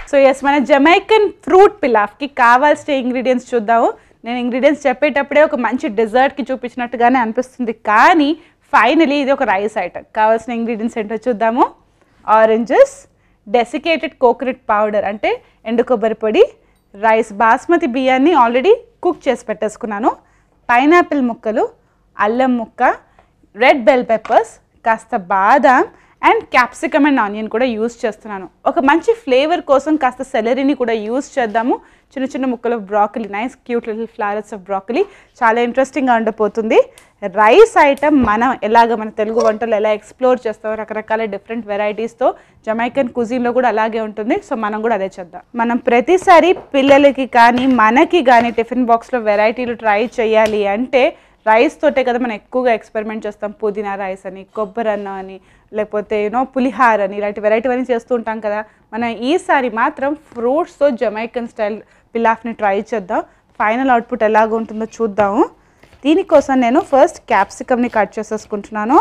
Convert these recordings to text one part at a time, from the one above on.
so yes మన Jamaican fruit పిలాఫ్కి కావాల్సిన ఇంగ్రీడియంట్స్ చూద్దాము నేను ఇంగ్రీడియంట్స్ చెప్పేటప్పుడే ఒక మంచి డెజర్ట్కి చూపించినట్టుగానే అనిపిస్తుంది కానీ ఫైనలీ ఇది ఒక రైస్ ఐటమ్ కావాల్సిన ఇంగ్రీడియంట్స్ ఏంటో చూద్దాము ఆరెంజెస్ డెసికేటెడ్ కోకోనట్ పౌడర్ అంటే ఎండు కొబ్బరి పొడి రైస్ బాస్మతి బియ్యాన్ని ఆల్రెడీ కుక్ చేసి పెట్టేసుకున్నాను పైనాపిల్ ముక్కలు అల్లం ముక్క రెడ్ బెల్ పెప్పర్స్ కాస్త బాదాం అండ్ క్యాప్సికమ్ అండ్ ఆనియన్ కూడా యూస్ చేస్తున్నాను ఒక మంచి ఫ్లేవర్ కోసం కాస్త సెలరీని కూడా యూస్ చేద్దాము చిన్న చిన్న ముక్కలు broccoli nice cute little flowers of broccoli చాలా ఇంట్రెస్టింగ్గా ఉండబోతుంది రైస్ ఐటమ్ మనం ఎలాగ మన తెలుగు వంటలు ఎలా ఎక్స్ప్లోర్ చేస్తాం రకరకాల డిఫరెంట్ వెరైటీస్తో జమైకన్ కుజిన్లో కూడా అలాగే ఉంటుంది సో మనం కూడా అదే చేద్దాం మనం ప్రతిసారి పిల్లలకి కానీ మనకి కానీ టిఫిన్ బాక్స్లో వెరైటీలు ట్రై చేయాలి అంటే రైస్ తోటే కదా మనం ఎక్కువగా ఎక్స్పెరిమెంట్ చేస్తాం పుదీనా రైస్ అని కొబ్బరి అన్నం అని లేకపోతే యూనో పులిహార్ అని ఇలాంటి వెరైటీ అన్నీ చేస్తూ ఉంటాం కదా మనం ఈసారి మాత్రం ఫ్రూట్స్తో జమైకన్ స్టైల్ పిలాఫ్ని ట్రై చేద్దాం ఫైనల్ అవుట్పుట్ ఎలాగ ఉంటుందో చూద్దాము దీనికోసం నేను ఫస్ట్ క్యాప్సికమ్ని కట్ చేసేసుకుంటున్నాను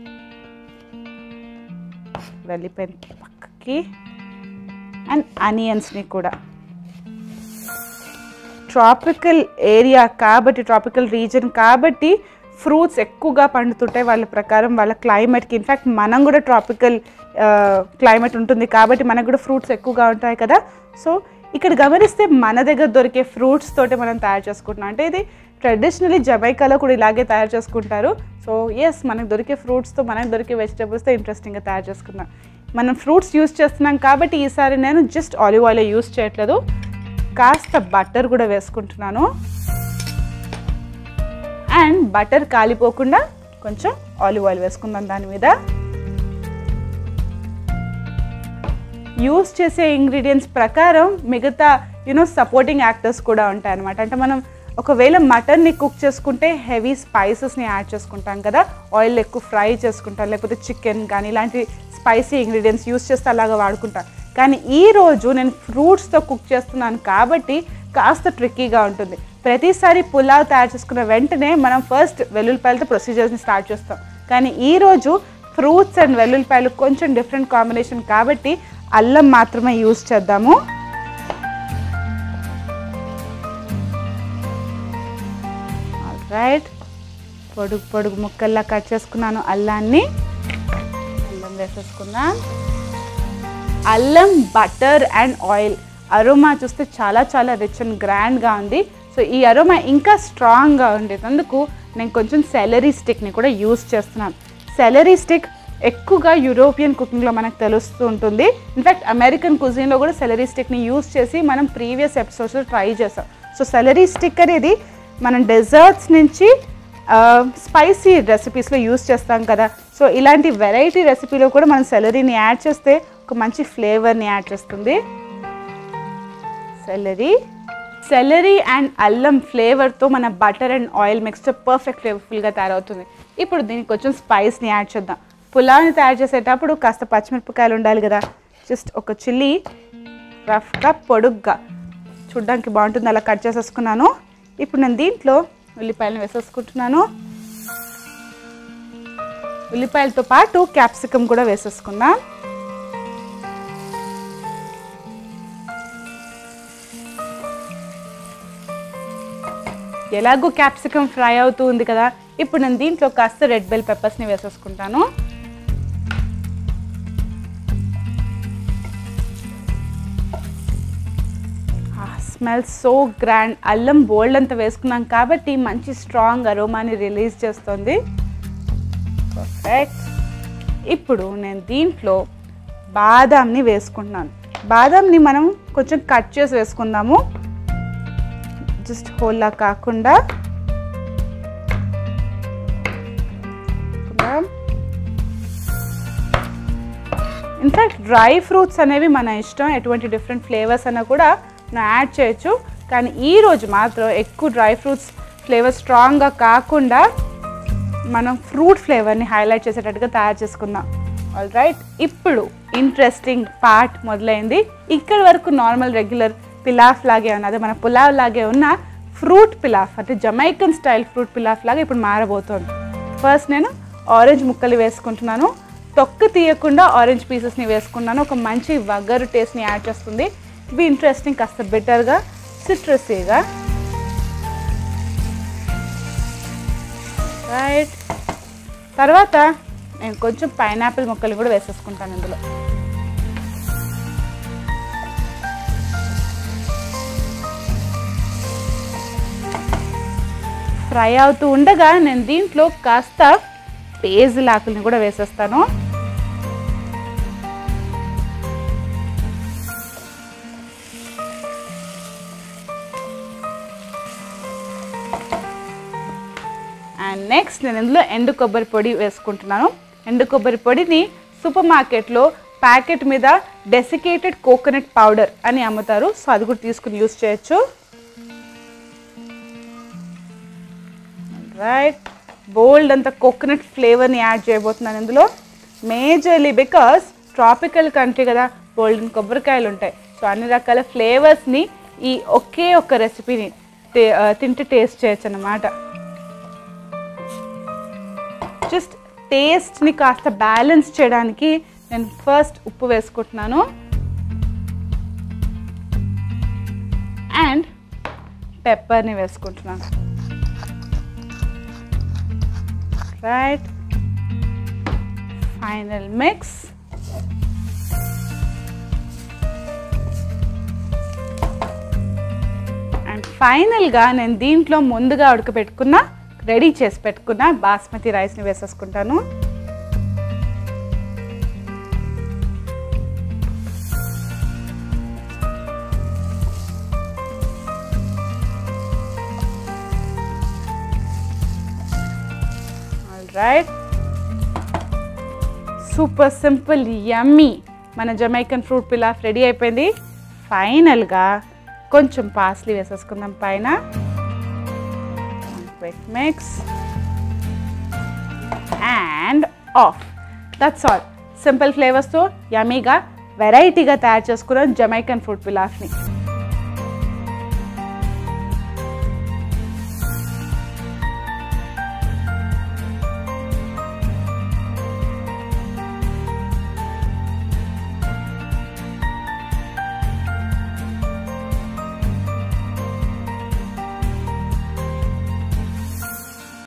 వెళ్ళిపోయింది పక్కకి అండ్ అనియన్స్ని కూడా ట్రాపికల్ ఏరియా కాబట్టి ట్రాపికల్ రీజన్ కాబట్టి ఫ్రూట్స్ ఎక్కువగా పండుతుంటాయి వాళ్ళ ప్రకారం వాళ్ళ క్లైమేట్కి ఇన్ఫ్యాక్ట్ మనం కూడా ట్రాపికల్ క్లైమేట్ ఉంటుంది కాబట్టి మనకు కూడా ఫ్రూట్స్ ఎక్కువగా ఉంటాయి కదా సో ఇక్కడ గమనిస్తే మన దగ్గర దొరికే ఫ్రూట్స్ తోటి మనం తయారు చేసుకుంటున్నాం అంటే ఇది ట్రెడిషనలీ జమైకాలో కూడా ఇలాగే తయారు చేసుకుంటారు సో ఎస్ మనకు దొరికే ఫ్రూట్స్తో మనకు దొరికే వెజిటేబుల్స్తో ఇంట్రెస్టింగ్గా తయారు చేసుకున్నాం మనం ఫ్రూట్స్ యూస్ చేస్తున్నాం కాబట్టి ఈసారి నేను జస్ట్ ఆలివ్ ఆయిల్ యూస్ చేయట్లేదు కాస్త బటర్ కూడా వేసుకుంటున్నాను అండ్ బటర్ కాలిపోకుండా కొంచెం ఆలివ్ ఆయిల్ వేసుకుందాం దాని మీద యూస్ చేసే ఇంగ్రీడియంట్స్ ప్రకారం మిగతా యూనో సపోర్టింగ్ యాక్టర్స్ కూడా ఉంటాయి అనమాట అంటే మనం ఒకవేళ మటన్ని కుక్ చేసుకుంటే హెవీ స్పైసెస్ని యాడ్ చేసుకుంటాం కదా ఆయిల్ ఎక్కువ ఫ్రై చేసుకుంటాం లేకపోతే చికెన్ కానీ ఇలాంటి స్పైసీ ఇంగ్రీడియంట్స్ యూస్ చేస్తే అలాగా వాడుకుంటాం కానీ ఈ రోజు నేను ఫ్రూట్స్తో కుక్ చేస్తున్నాను కాబట్టి కాస్త ట్రిక్కీగా ఉంటుంది ప్రతిసారి పులావ్ తయారు చేసుకున్న వెంటనే మనం ఫస్ట్ వెల్లుల్లిపాయలతో ప్రొసీజర్స్ని స్టార్ట్ చేస్తాం కానీ ఈరోజు ఫ్రూట్స్ అండ్ వెల్లుల్లిపాయలు కొంచెం డిఫరెంట్ కాంబినేషన్ కాబట్టి అల్లం మాత్రమే యూస్ చేద్దాము రైట్ పొడుగు పొడుగు ముక్కల్లా కట్ చేసుకున్నాను అల్లాన్ని అల్లం వేసేసుకుందాం అల్లం బటర్ అండ్ ఆయిల్ అరోమా చూస్తే చాలా చాలా రిచ్ అండ్ గ్రాండ్గా ఉంది సో ఈ అరోమా ఇంకా స్ట్రాంగ్గా ఉండేటందుకు నేను కొంచెం సెలరీ స్టిక్ని కూడా యూస్ చేస్తున్నాను సెలరీ స్టిక్ ఎక్కువగా యూరోపియన్ కుకింగ్లో మనకు తెలుస్తూ ఉంటుంది ఇన్ఫ్యాక్ట్ అమెరికన్ కుజిన్లో కూడా సెలరీ స్టిక్ని యూస్ చేసి మనం ప్రీవియస్ ఎపిసోడ్స్లో ట్రై చేసాం సో సెలరీ స్టిక్ అనేది మనం డెజర్ట్స్ నుంచి స్పైసీ రెసిపీస్లో యూస్ చేస్తాం కదా సో ఇలాంటి వెరైటీ రెసిపీలో కూడా మనం సెలరీని యాడ్ చేస్తే ఒక మంచి ఫ్లేవర్ని యాడ్ చేస్తుంది సెలరీ సెలరీ అండ్ అల్లం ఫ్లేవర్తో మన butter and oil mixture perfect ఫ్లేవర్ఫుల్గా తయారవుతుంది ఇప్పుడు దీనికి కొంచెం స్పైస్ని యాడ్ చేద్దాం పులావ్ని తయారు చేసేటప్పుడు కాస్త పచ్చిమిరపకాయలు ఉండాలి కదా జస్ట్ ఒక చిల్లీ రఫ్గా పొడుగ్గా చూడ్డానికి బాగుంటుంది అలా కట్ చేసేసుకున్నాను ఇప్పుడు నేను దీంట్లో ఉల్లిపాయలను వేసేసుకుంటున్నాను ఉల్లిపాయలతో పాటు క్యాప్సికమ్ కూడా వేసేసుకుందాం ఎలాగో క్యాప్సికమ్ ఫ్రై అవుతూ ఉంది కదా ఇప్పుడు నేను దీంట్లో కాస్త రెడ్ బెల్ పెప్పర్స్ని వేసేసుకుంటాను స్మెల్ సో గ్రాండ్ అల్లం బోల్డ్ అంతా వేసుకున్నాం కాబట్టి మంచి స్ట్రాంగ్ అరోమాని రిలీజ్ చేస్తుంది పర్ఫెక్ట్ ఇప్పుడు నేను దీంట్లో బాదాంని వేసుకుంటున్నాను బాదాంని మనం కొంచెం కట్ చేసి వేసుకుందాము జస్ట్ హోల్లా కాకుండా ఇన్ఫ్యాక్ట్ డ్రై ఫ్రూట్స్ అనేవి మన ఇష్టం ఎటువంటి డిఫరెంట్ ఫ్లేవర్స్ అన్నా కూడా మనం యాడ్ చేయొచ్చు కానీ ఈరోజు మాత్రం ఎక్కువ డ్రై ఫ్రూట్స్ ఫ్లేవర్ స్ట్రాంగ్గా కాకుండా మనం ఫ్రూట్ ఫ్లేవర్ని హైలైట్ చేసేటట్టుగా తయారు చేసుకుందాం ఆల్ రైట్ ఇప్పుడు ఇంట్రెస్టింగ్ పార్ట్ మొదలైంది ఇక్కడ వరకు నార్మల్ రెగ్యులర్ పిలాఫ్ లాగే ఉన్నది మన పులావ్ లాగే ఉన్న ఫ్రూట్ పిలాఫ్ అంటే జమైకన్ స్టైల్ ఫ్రూట్ పిలాఫ్ లాగా ఇప్పుడు మారబోతోంది ఫస్ట్ నేను ఆరెంజ్ ముక్కలు వేసుకుంటున్నాను తొక్క తీయకుండా ఆరెంజ్ పీసెస్ని వేసుకున్నాను ఒక మంచి వగరు టేస్ట్ని యాడ్ చేస్తుంది బి ఇంట్రెస్టింగ్ కాస్త బెటర్గా సిట్రసీగా రైట్ తర్వాత నేను కొంచెం పైనాపిల్ ముక్కలు కూడా వేసేసుకుంటాను ఇందులో ఫ్రై అవుతూ ఉండగా నేను దీంట్లో కాస్త పేజుల ఆకుల్ని కూడా వేసేస్తాను అండ్ నెక్స్ట్ నేను ఇందులో ఎండు కొబ్బరి పొడి వేసుకుంటున్నాను ఎండు కొబ్బరి పొడిని సూపర్ మార్కెట్లో ప్యాకెట్ మీద డెసికేటెడ్ కోకోనట్ పౌడర్ అని అమ్ముతారు సో అది కూడా తీసుకుని యూస్ చేయొచ్చు రైట్ బోల్డ్ అంత కోకోనట్ ఫ్లేవర్ని యాడ్ చేయబోతున్నాను ఇందులో మేజర్లీ బికాస్ ట్రాపికల్ కంట్రీ కదా బోల్డ్ కొబ్బరికాయలు ఉంటాయి సో అన్ని రకాల ఫ్లేవర్స్ని ఈ ఒకే ఒక్క రెసిపీని టే- ఆ, తింటే టేస్ట్ చేయొచ్చు అన్నమాట జస్ట్ టేస్ట్ని కాస్త బ్యాలెన్స్ చేయడానికి నేను ఫస్ట్ ఉప్పు వేసుకుంటున్నాను అండ్ పెప్పర్ని వేసుకుంటున్నాను రైట్ ఫైనల్ మిక్స్ అండ్ ఫైనల్గా నేను దీంట్లో ముందుగా ఉడకబెట్టుకున్న రెడీ చేసి పెట్టుకున్న బాస్మతి రైస్ని వేసేసుకుంటాను రైట్ సూపర్ సింపుల్ యమ్మీ మన జమైకన్ ఫ్రూట్ పిలాఫ్ రెడీ అయిపోయింది ఫైనల్గా కొంచెం పాస్లీ వేసేసుకుందాం పైన quick mix and off that's all simple ఫ్లేవర్స్తో యమ్మీగా వెరైటీగా తయారు చేసుకున్న జమైకన్ ఫ్రూట్ పిలాఫ్ని